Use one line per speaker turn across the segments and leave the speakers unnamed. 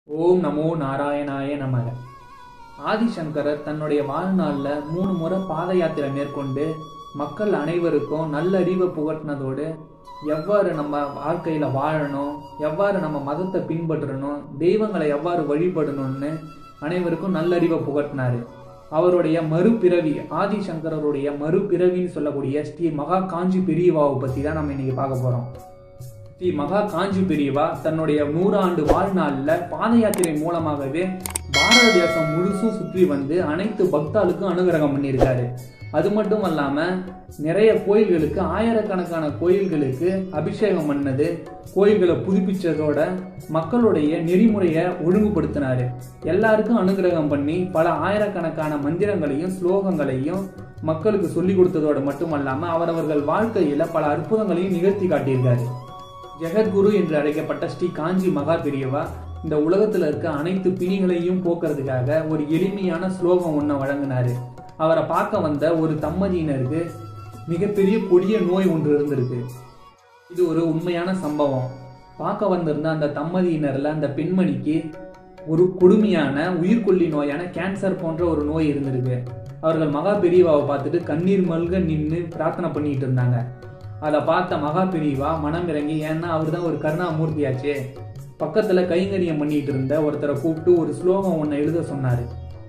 ஓம் நமோ நாராயணாய நமக ஆதிசங்கரர் தன்னுடைய வாழ்நாளில் மூணு முறை பாத யாத்திரை மேற்கொண்டு மக்கள் அனைவருக்கும் நல்ல அறிவை புகட்டினதோடு எவ்வாறு நம்ம வாழ்க்கையில் வாழணும் எவ்வாறு நம்ம மதத்தை பின்பற்றணும் தெய்வங்களை எவ்வாறு வழிபடணும்னு அனைவருக்கும் நல்லறிவை புகட்டினாரு அவருடைய மறுபிறவி ஆதிசங்கரருடைய மறுபிறவின்னு சொல்லக்கூடிய ஸ்ரீ மகா காஞ்சி பெரியவாவை பற்றி தான் நம்ம இன்னைக்கு பார்க்க போகிறோம் ஸ்ரீ மகா காஞ்சி பெரியவா தன்னுடைய நூறாண்டு வாழ்நாளில் பாத யாத்திரை மூலமாகவே பாரத தேசம் முழுசும் சுற்றி வந்து அனைத்து பக்தாளுக்கும் அனுகிரகம் பண்ணியிருக்காரு அது மட்டும் அல்லாம நிறைய கோயில்களுக்கு ஆயிரக்கணக்கான கோயில்களுக்கு அபிஷேகம் பண்ணது கோயில்களை புதுப்பிச்சதோட மக்களுடைய நெறிமுறையை ஒழுங்குபடுத்தினாரு எல்லாருக்கும் அனுகிரகம் பண்ணி பல ஆயிரக்கணக்கான மந்திரங்களையும் ஸ்லோகங்களையும் மக்களுக்கு சொல்லி கொடுத்ததோட மட்டுமல்லாம அவரவர்கள் வாழ்க்கையில பல அற்புதங்களையும் நிகழ்த்தி காட்டியிருக்காரு ஜெகத்குரு என்று அழைக்கப்பட்ட ஸ்ரீ காஞ்சி மகா பெரியவா இந்த உலகத்துல இருக்க அனைத்து பிணிகளையும் போக்குறதுக்காக ஒரு எளிமையான ஸ்லோகம் ஒன்றை வழங்கினாரு அவரை பார்க்க வந்த ஒரு தம்மதியினருக்கு மிகப்பெரிய கொடிய நோய் ஒன்று இருந்திருக்கு இது ஒரு உண்மையான சம்பவம் பார்க்க வந்திருந்த அந்த தம்மதியினர்ல அந்த பெண்மணிக்கு ஒரு கொடுமையான உயிர்கொல்லி நோயான கேன்சர் போன்ற ஒரு நோய் இருந்திருக்கு அவர்கள் மகா பெரியவாவை பார்த்துட்டு கண்ணீர் மல்க நின்று பிரார்த்தனை பண்ணிட்டு இருந்தாங்க அதை பார்த்த மகா பெரியவா மனம் இறங்கி ஏன்னா அவர் தான் ஒரு கருணாமூர்த்தியாச்சே பக்கத்துல கைங்கரியம் பண்ணிட்டு இருந்த ஒருத்தரை கூப்பிட்டு ஒரு ஸ்லோகம் ஒன்று எழுத சொன்னாரு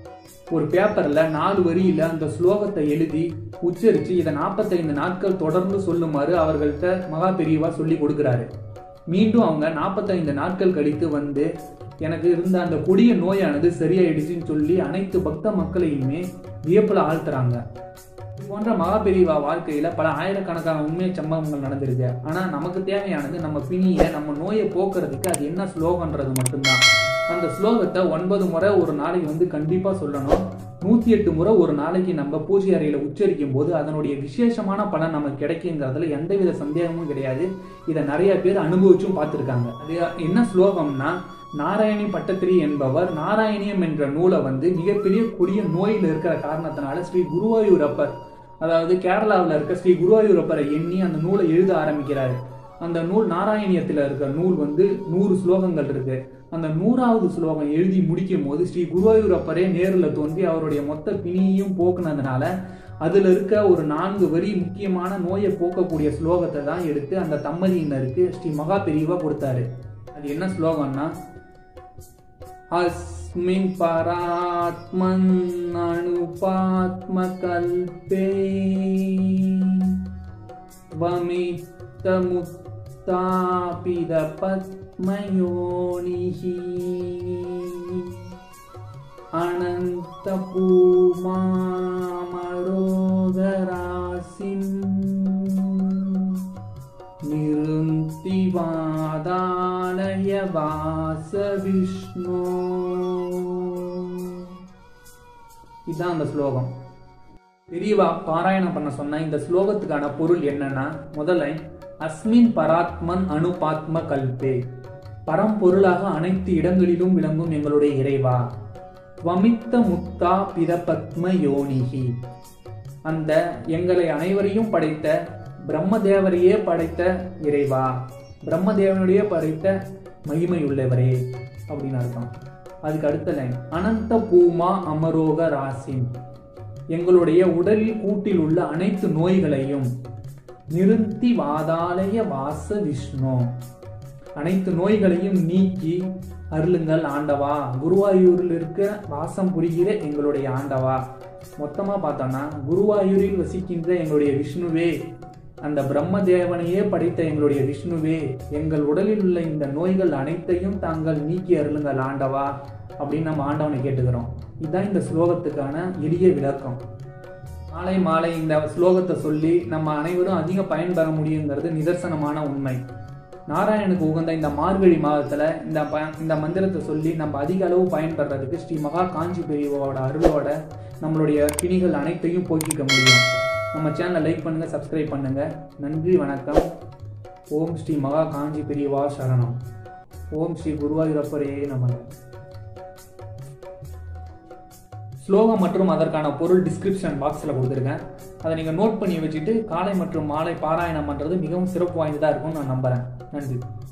ஒரு பேப்பர்ல நாலு வரியில அந்த ஸ்லோகத்தை எழுதி உச்சரிச்சு இதை நாற்பத்தைந்து நாட்கள் தொடர்ந்து சொல்லுமாறு அவர்கள்ட்ட மகா பெரியவா சொல்லி கொடுக்குறாரு மீண்டும் அவங்க நாற்பத்தைந்து நாட்கள் கழித்து வந்து எனக்கு இருந்த அந்த கொடிய நோயானது சரியாயிடுச்சுன்னு சொல்லி அனைத்து பக்த மக்களையுமே வியப்புல ஆழ்த்துறாங்க இது போன்ற மகாபெரிவா வாழ்க்கையில பல ஆயிரக்கணக்கான உண்மை சம்பவங்கள் நடந்திருக்கு ஆனா நமக்கு தேவையானது நம்ம பிணிய நம்ம நோயை போக்குறதுக்கு அது என்ன ஸ்லோகன்றது மட்டும்தான் அந்த ஸ்லோகத்தை ஒன்பது முறை ஒரு நாளைக்கு வந்து கண்டிப்பா சொல்லணும் நூத்தி எட்டு முறை ஒரு நாளைக்கு நம்ம பூஜை அறையில உச்சரிக்கும் போது அதனுடைய விசேஷமான பலன் நமக்கு கிடைக்குங்கிறதுல எந்தவித சந்தேகமும் கிடையாது இதை நிறைய பேர் அனுபவிச்சும் பார்த்துருக்காங்க அது என்ன ஸ்லோகம்னா நாராயணி பட்டத்திரி என்பவர் நாராயணியம் என்ற நூலை வந்து மிகப்பெரிய கொடிய நோயில் இருக்கிற காரணத்தினால ஸ்ரீ குருவாயூரப்பர் அதாவது கேரளாவில் இருக்க ஸ்ரீ குருவாயூரப்பரை எண்ணி அந்த நூலை எழுத ஆரம்பிக்கிறாரு அந்த நூல் நாராயணியத்தில் இருக்க நூல் வந்து நூறு ஸ்லோகங்கள் இருக்கு அந்த நூறாவது ஸ்லோகம் எழுதி முடிக்கும் போது ஸ்ரீ குருவாயூரப்பரே நேரில் தோன்றி அவருடைய மொத்த பிணியையும் போக்குனதுனால அதுல இருக்க ஒரு நான்கு வரி முக்கியமான நோயை போக்கக்கூடிய ஸ்லோகத்தை தான் எடுத்து அந்த தம்மதியினருக்கு ஸ்ரீ மகா பெரியவா கொடுத்தாரு அது என்ன ஸ்லோகம்னா अस्मिन् परात्मन्नणुपात्मकल्पे त्वमित्तमुत्तापिदपद्मयोनिः अनन्तपूमामरोगरासिम् निरुन्तिवादालय வாச விஷ்ணு இதுதான் அந்த ஸ்லோகம் பெரியவா பாராயணம் பண்ண சொன்ன இந்த ஸ்லோகத்துக்கான பொருள் என்னன்னா முதல்ல அஸ்மின் பராத்மன் அனுபாத்ம கல்பே பரம்பொருளாக அனைத்து இடங்களிலும் விளங்கும் எங்களுடைய இறைவா வமித்த முத்தா பிதபத்ம யோனிகி அந்த எங்களை அனைவரையும் படைத்த பிரம்மதேவரையே படைத்த இறைவா பிரம்மதேவனுடைய படைத்த மகிமையுள்ளவரே அப்படின்னு அர்த்தம் அதுக்கு அடுத்த லைன் அனந்த பூமா அமரோக ராசின் எங்களுடைய உடலில் கூட்டில் உள்ள அனைத்து நோய்களையும் நிறுத்தி வாதாலய வாச விஷ்ணு அனைத்து நோய்களையும் நீக்கி அருளுங்கள் ஆண்டவா குருவாயூரில் இருக்க வாசம் புரிகிற எங்களுடைய ஆண்டவா மொத்தமா பார்த்தோம்னா குருவாயூரில் வசிக்கின்ற எங்களுடைய விஷ்ணுவே அந்த பிரம்மதேவனையே படைத்த எங்களுடைய விஷ்ணுவே எங்கள் உடலில் உள்ள இந்த நோய்கள் அனைத்தையும் தாங்கள் நீக்கி அருளுங்கள் ஆண்டவா அப்படின்னு நம்ம ஆண்டவனை கேட்டுக்கிறோம் இதுதான் இந்த ஸ்லோகத்துக்கான எளிய விளக்கம் மாலை மாலை இந்த ஸ்லோகத்தை சொல்லி நம்ம அனைவரும் அதிக பயன்பெற முடியுங்கிறது நிதர்சனமான உண்மை நாராயணுக்கு உகந்த இந்த மார்கழி மாதத்துல இந்த ப இந்த மந்திரத்தை சொல்லி நம்ம அதிக அளவு பயன்பெறதுக்கு ஸ்ரீ மகா காஞ்சி பெரியவோட அருளோட நம்மளுடைய பிணிகள் அனைத்தையும் போக்கிக்க முடியும் நம்ம சேனலை லைக் பண்ணுங்கள் சப்ஸ்கிரைப் பண்ணுங்கள் நன்றி வணக்கம் ஓம் ஸ்ரீ மகா காஞ்சி பெரியவா சரணம் ஓம் ஸ்ரீ குருவாயூரப்பரே நமக ஸ்லோகம் மற்றும் அதற்கான பொருள் டிஸ்கிரிப்ஷன் பாக்ஸில் கொடுத்துருக்கேன் அதை நீங்கள் நோட் பண்ணி வச்சுட்டு காலை மற்றும் மாலை பாராயணம் பண்ணுறது மிகவும் சிறப்பு வாய்ந்ததாக இருக்கும்னு நான் நம்புகிறேன் நன்றி